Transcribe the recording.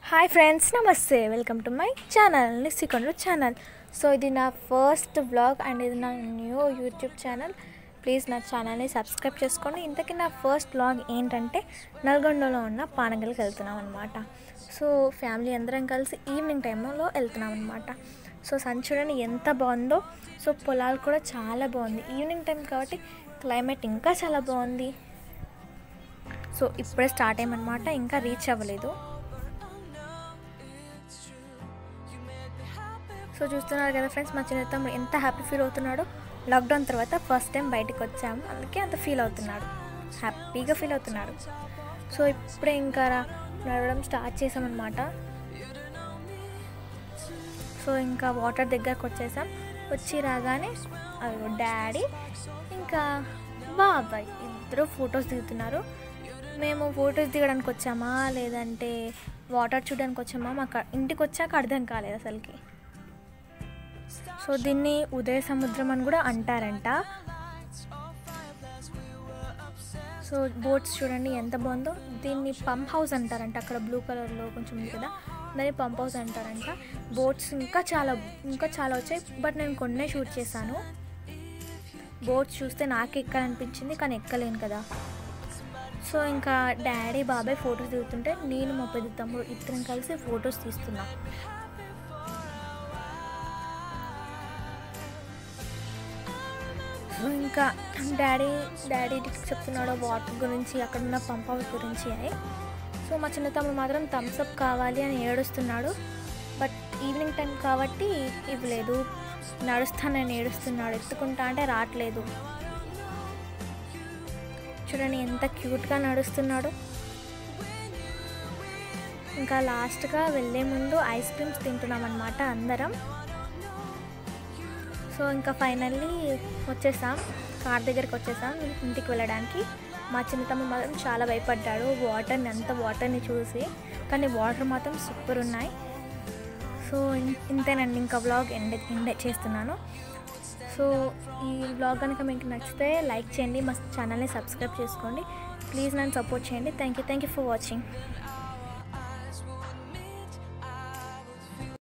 hi friends నమస్తే welcome to my channel Nissikonda channel so ఇది నా ఫస్ట్ వ్లాగ్ అండ్ ఇది నా న్యూ యూట్యూబ్ ఛానల్ ప్లీజ్ నా ఛానల్ని సబ్స్క్రైబ్ చేసుకోండి ఇంతకీ నా ఫస్ట్ వ్లాగ్ ఏంటంటే నల్గొండలో ఉన్న పానగల్కి వెళ్తున్నాం అనమాట సో ఫ్యామిలీ అందరం కలిసి ఈవినింగ్ టైంలో వెళ్తున్నాం అనమాట సో సన్ చూడండి ఎంత బాగుందో సో పొలాలు కూడా చాలా బాగుంది ఈవినింగ్ టైం కాబట్టి క్లైమేట్ ఇంకా చాలా బాగుంది సో ఇప్పుడే స్టార్ట్ అయ్యమన్నమాట ఇంకా రీచ్ అవ్వలేదు సో చూస్తున్నారు కదా ఫ్రెండ్స్ మా చిన్న తమ్ముడు ఎంత హ్యాపీ ఫీల్ అవుతున్నాడో లాక్డౌన్ తర్వాత ఫస్ట్ టైం బయటకు వచ్చాము అందుకే అంత ఫీల్ అవుతున్నాడు హ్యాపీగా ఫీల్ అవుతున్నాడు సో ఇప్పుడే ఇంకా రా- నడవడం స్టార్ట్ చేసామన్నమాట సో ఇంకా వాటర్ దగ్గరకు వచ్చేసాం వచ్చి రాగానే అదిగో డాడీ ఇంకా బాబాయ్ ఇద్దరు ఫొటోస్ దిగుతున్నారు మేము ఫొటోస్ దిగడానికి వచ్చామా లేదంటే వాటర్ చూడడానికి వచ్చామా మాకు ఇంటికి వచ్చాక అర్థం కాలేదు అసలుకి సో దీన్ని ఉదయ సముద్రం అని కూడా అంటారంట సో బోట్స్ చూడండి ఎంత బాగుందో దీన్ని పంప్ హౌస్ అంటారంట అక్కడ బ్లూ కలర్లో కొంచెం ఉంది కదా దాన్ని పంప్ హౌస్ అంటారంట బోట్స్ ఇంకా చాలా ఇంకా చాలా వచ్చాయి బట్ నేను కొన్నే షూట్ చేశాను బోట్స్ చూస్తే నాకు ఎక్కాలనిపించింది కానీ ఎక్కలేను కదా సో ఇంకా డాడీ బాబాయ్ ఫొటోస్ దిగుతుంటే నేను మా పెద్ద తమ్ముడు ఇద్దరం కలిసి ఫొటోస్ తీస్తున్నాం సో ఇంకా డాడీ డాడీ చెప్తున్నాడు వాటర్ గురించి అక్కడ ఉన్న పంప్ హౌస్ గురించి అని సో మా చిన్న తమ్ముడు మాత్రం థమ్స్అప్ కావాలి అని ఏడుస్తున్నాడు బట్ ఈవినింగ్ టైం కాబట్టి ఇవ్వలేదు నడుస్తానని ఏడుస్తున్నాడు ఎత్తుకుంటా అంటే రావట్లేదు చూడండి ఎంత క్యూట్గా నడుస్తున్నాడు ఇంకా లాస్ట్గా వెళ్ళే ముందు ఐస్ క్రీమ్స్ తింటున్నాం అనమాట అందరం సో ఇంకా ఫైనల్లీ వచ్చేసాం కార్ దగ్గరికి వచ్చేసాం ఇంటికి వెళ్ళడానికి మా చిన్న తమ్ముడు మాత్రం చాలా భయపడ్డాడు వాటర్ని అంత వాటర్ని చూసి కానీ వాటర్ మాత్రం సూపర్ ఉన్నాయి సో ఇన్- ఇంతేనండి ఇంకా వ్లాగ్ ఎండ్ ఎండ్ చేస్తున్నాను సో ఈ వ్లాగ్ కనుక మీకు నచ్చితే లైక్ చేయండి మా ఛానల్ని సబ్స్క్రైబ్ చేసుకోండి ప్లీజ్ నన్ను సపోర్ట్ చేయండి thank you thank you for watching